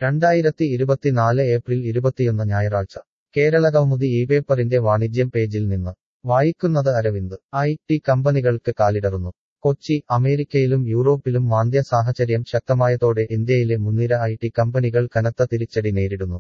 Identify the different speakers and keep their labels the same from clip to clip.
Speaker 1: രണ്ടായിരത്തി ഇരുപത്തിനാല് ഏപ്രിൽ ഇരുപത്തിയൊന്ന് ഞായറാഴ്ച കേരള കൗമുദി ഈ പേപ്പറിന്റെ വാണിജ്യം പേജിൽ നിന്ന് വായിക്കുന്നത് അരവിന്ദ് ഐ ടി കമ്പനികൾക്ക് കാലിടറുന്നു കൊച്ചി അമേരിക്കയിലും യൂറോപ്പിലും മാന്ദ്യ സാഹചര്യം ശക്തമായതോടെ ഇന്ത്യയിലെ മുൻനിര ഐ ടി കമ്പനികൾ കനത്ത തിരിച്ചടി നേരിടുന്നു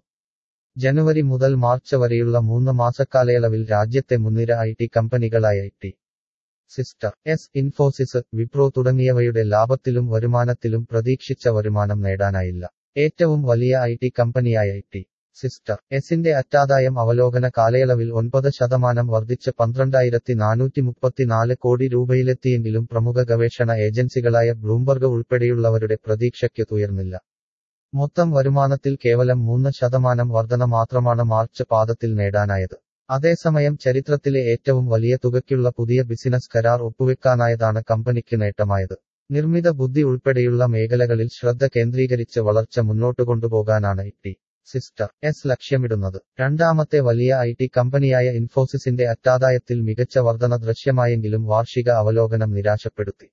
Speaker 1: ജനുവരി മുതൽ മാർച്ച് വരെയുള്ള മൂന്ന് മാസക്കാലയളവിൽ രാജ്യത്തെ മുൻനിര ഐ ടി കമ്പനികളായ ഐ ടി സിസ്റ്റർ എസ് ഇൻഫോസിസ് വിപ്രോ തുടങ്ങിയവയുടെ ലാഭത്തിലും വരുമാനത്തിലും പ്രതീക്ഷിച്ച വരുമാനം നേടാനായില്ല ഏറ്റവും വലിയ ഐ ടി കമ്പനിയായ ഐ ടി സിസ്റ്റർ എസിന്റെ അറ്റാദായം അവലോകന കാലയളവിൽ ഒൻപത് ശതമാനം വർദ്ധിച്ച് പന്ത്രണ്ടായിരത്തി നാനൂറ്റി മുപ്പത്തിനാല് കോടി രൂപയിലെത്തിയെങ്കിലും പ്രമുഖ ഗവേഷണ ഏജൻസികളായ ബ്ലൂംബർഗ് ഉൾപ്പെടെയുള്ളവരുടെ പ്രതീക്ഷയ്ക്ക് ഉയർന്നില്ല മൊത്തം വരുമാനത്തിൽ കേവലം മൂന്ന് ശതമാനം വർധന മാത്രമാണ് മാർച്ച് പാദത്തിൽ നേടാനായത് അതേസമയം ചരിത്രത്തിലെ ഏറ്റവും വലിയ തുകയ്ക്കുള്ള പുതിയ ബിസിനസ് കരാർ ഒപ്പുവെക്കാനായതാണ് കമ്പനിക്ക് നേട്ടമായത് നിർമ്മിത ബുദ്ധി ഉൾപ്പെടെയുള്ള മേഖലകളിൽ ശ്രദ്ധ കേന്ദ്രീകരിച്ച് വളർച്ച മുന്നോട്ടു കൊണ്ടുപോകാനാണ് ടി സിസ്റ്റർ എസ് ലക്ഷ്യമിടുന്നത് രണ്ടാമത്തെ വലിയ ഐ ടി കമ്പനിയായ ഇൻഫോസിസിന്റെ അറ്റാദായത്തിൽ മികച്ച വർധന ദൃശ്യമായെങ്കിലും വാർഷിക അവലോകനം നിരാശപ്പെടുത്തി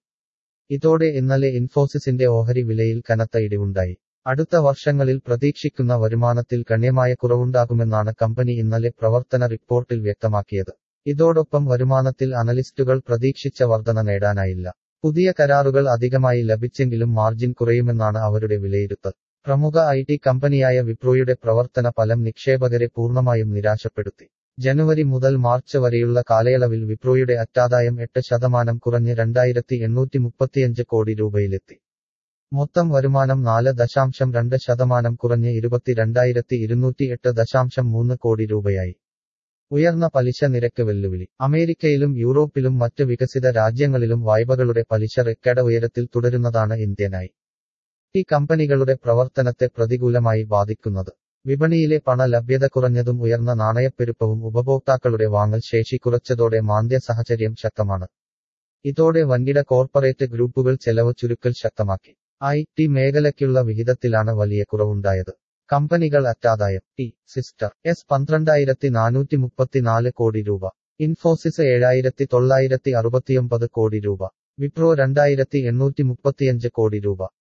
Speaker 1: ഇതോടെ ഇന്നലെ ഇൻഫോസിസിന്റെ ഓഹരി വിലയിൽ കനത്ത ഇടിവുണ്ടായി അടുത്ത വർഷങ്ങളിൽ പ്രതീക്ഷിക്കുന്ന വരുമാനത്തിൽ ഗണ്യമായ കുറവുണ്ടാകുമെന്നാണ് കമ്പനി ഇന്നലെ പ്രവർത്തന റിപ്പോർട്ടിൽ വ്യക്തമാക്കിയത് ഇതോടൊപ്പം വരുമാനത്തിൽ അനലിസ്റ്റുകൾ പ്രതീക്ഷിച്ച വർധന നേടാനായില്ല പുതിയ കരാറുകൾ അധികമായി ലഭിച്ചെങ്കിലും മാർജിൻ കുറയുമെന്നാണ് അവരുടെ വിലയിരുത്തൽ പ്രമുഖ ഐ ടി കമ്പനിയായ വിപ്രോയുടെ പ്രവർത്തന ഫലം നിക്ഷേപകരെ പൂർണ്ണമായും നിരാശപ്പെടുത്തി ജനുവരി മുതൽ മാർച്ച് വരെയുള്ള കാലയളവിൽ വിപ്രോയുടെ അറ്റാദായം എട്ട് ശതമാനം കുറഞ്ഞ് രണ്ടായിരത്തി എണ്ണൂറ്റി മുപ്പത്തിയഞ്ച് കോടി രൂപയിലെത്തി മൊത്തം വരുമാനം നാല് ദശാംശം രണ്ട് ശതമാനം കുറഞ്ഞ് ഇരുപത്തിരണ്ടായിരത്തി ഇരുന്നൂറ്റി എട്ട് ദശാംശം മൂന്ന് കോടി രൂപയായി ഉയർന്ന പലിശ നിരക്ക് വെല്ലുവിളി അമേരിക്കയിലും യൂറോപ്പിലും മറ്റ് വികസിത രാജ്യങ്ങളിലും വായ്പകളുടെ പലിശ റെക്കോർഡ് ഉയരത്തിൽ തുടരുന്നതാണ് ഇന്ത്യനായി ഈ കമ്പനികളുടെ പ്രവർത്തനത്തെ പ്രതികൂലമായി ബാധിക്കുന്നത് വിപണിയിലെ പണ ലഭ്യത കുറഞ്ഞതും ഉയർന്ന നാണയപ്പെരുപ്പവും ഉപഭോക്താക്കളുടെ വാങ്ങൽ ശേഷി കുറച്ചതോടെ മാന്ദ്യ സാഹചര്യം ശക്തമാണ് ഇതോടെ വൻകിട കോർപ്പറേറ്റ് ഗ്രൂപ്പുകൾ ചെലവ് ചുരുക്കൽ ശക്തമാക്കി ഐ ടി മേഖലയ്ക്കുള്ള വിഹിതത്തിലാണ് വലിയ കുറവുണ്ടായത് കമ്പനികൾ അറ്റാദായം ടി സിസ്റ്റർ എസ് പന്ത്രണ്ടായിരത്തി നാനൂറ്റി മുപ്പത്തിനാല് കോടി രൂപ ഇൻഫോസിസ് ഏഴായിരത്തി തൊള്ളായിരത്തി അറുപത്തിയൊമ്പത് കോടി രൂപ വിപ്രോ രണ്ടായിരത്തി എണ്ണൂറ്റി മുപ്പത്തിയഞ്ച് കോടി രൂപ